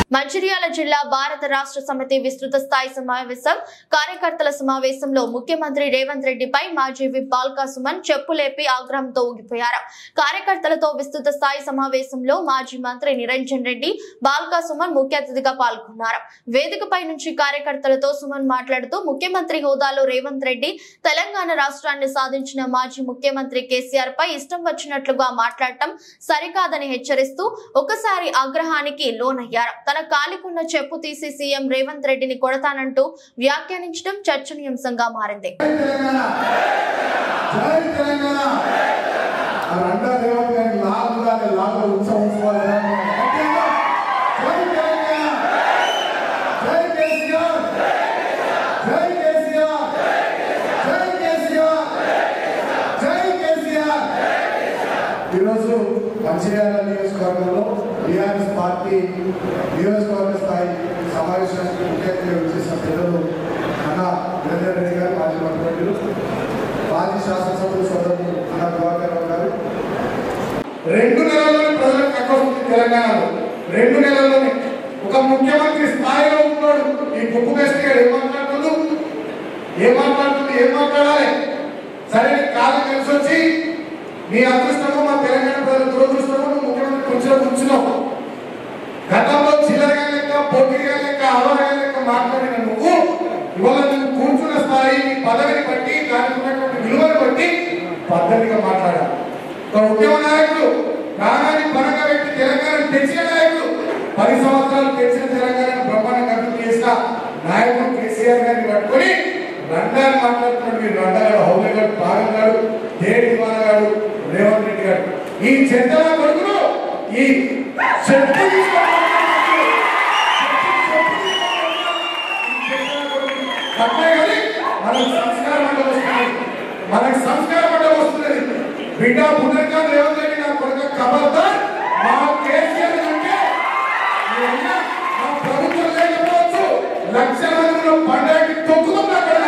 మంచిర్యాల జిల్లా భారత రాష్ట్ర సమితి విస్తృత స్థాయి సమావేశం కార్యకర్తల సమావేశంలో ముఖ్యమంత్రి రేవంత్ రెడ్డిపై మాజీ విప్ బాల్కా సుమన్ చెప్పులేపి ఆగ్రహంతో ఊగిపోయారు కార్యకర్తలతో విస్తృత స్థాయి సమావేశంలో మాజీ మంత్రి నిరంజన్ రెడ్డి బాల్కా సుమన్ ముఖ్య అతిథిగా పాల్గొన్నారు వేదికపై నుంచి కార్యకర్తలతో సుమన్ మాట్లాడుతూ ముఖ్యమంత్రి హోదాలో రేవంత్ రెడ్డి తెలంగాణ రాష్ట్రాన్ని సాధించిన మాజీ ముఖ్యమంత్రి కేసీఆర్ పై ఇష్టం వచ్చినట్లుగా మాట్లాడటం సరికాదని హెచ్చరిస్తూ ఒకసారి ఆగ్రహానికి లోనయ్యారు తన కాలికున్న చెప్పు తీసి సీఎం రేవంత్ రెడ్డిని కొడతానంటూ వ్యాఖ్యానించడం చర్చనీయాంశంగా మారింది జై తెలంగాణ ఆ రెండో రేవంత్ గారికి లాభ ఉండాలి లాభ ఉత్సవం ఉత్సవాలు ఎలా ఉన్నాయి? జై తెలంగాణ జై కేసీఆర్ జై కేసీఆర్ జై కేసీఆర్ జై కేసీఆర్ ఈరోజు మంచిర్యాల నియోజకవర్గంలో టీఆర్ఎస్ పార్టీ నియోజకవర్గ స్థాయి సమావేశానికి ముఖ్య అతిథిగా వచ్చేసిన పెద్దలు అన్న నిరంజన్ రెడ్డి గారు మాజీ మంత్రులు మాజీ శాసనసభ్యులు సోదరులు అన్న దివాకర్ రావు గారు రెండు నెలల్లోనే ప్రజలకు కట్టొస్తుంది తెలంగాణలో రెండు నెలల్లోనే ఒక ముఖ్యమంత్రి స్థాయిలో ఉన్నాడు ఈ గుప్పు బెస్ట్ గారు ఏం మాట్లాడుతుంది ఏం మాట్లాడుతుంది ఏం మాట్లాడాలి సరే నీకు కాలం కలిసి వచ్చి నీ అదృష్టము మా తెలంగాణ ప్రజల దురదృష్టము నువ్వు ముఖ్యమంత్రి కూర్చో కూర్చున్నావు గతంలో చిల్లరగా లెక్క పోటీగా లెక్క అవరగా లెక్క మాట్లాడిన నువ్వు ఇవాళ నువ్వు కూర్చున్న స్థాయి నీ పదవిని బట్టి దానికి ఉన్నటువంటి విలువను బట్టి పద్ధతిగా మాట్లాడాలి ఒక ఉద్యమ నాయకుడు ప్రాణాన్ని పరంగా పెట్టి తెలంగాణ తెచ్చిన నాయకుడు పది సంవత్సరాలు తెచ్చిన తెలంగాణను బ్రహ్మాండంగా అభివృద్ధి చేసిన నాయకుడు కేసీఆర్ గారిని పట్టుకొని రండాన్ని మాట్లాడుతున్నాడు మీరు రండాగాడు హౌలే గారు పాగల్ గారు దేడి దివాన గారు రేవంత్ రెడ్డి గారు ఈ చెత్తల కొడుకును ఈ చెప్పు తప్పే కానీ మనకు సంస్కారం అంటే వస్తుంది మనకు సంస్కారం అంటే వస్తున్నది బిడ్డ పునర్కాలు రేవంత్ రెడ్డి నా కొడుకు కబర్దార్ మా కేసీఆర్ అంటే ఈ అన్న మా ప్రభుత్వం లేకపోవచ్చు లక్షల మంది పండగకి తొక్కుతుంది అక్కడ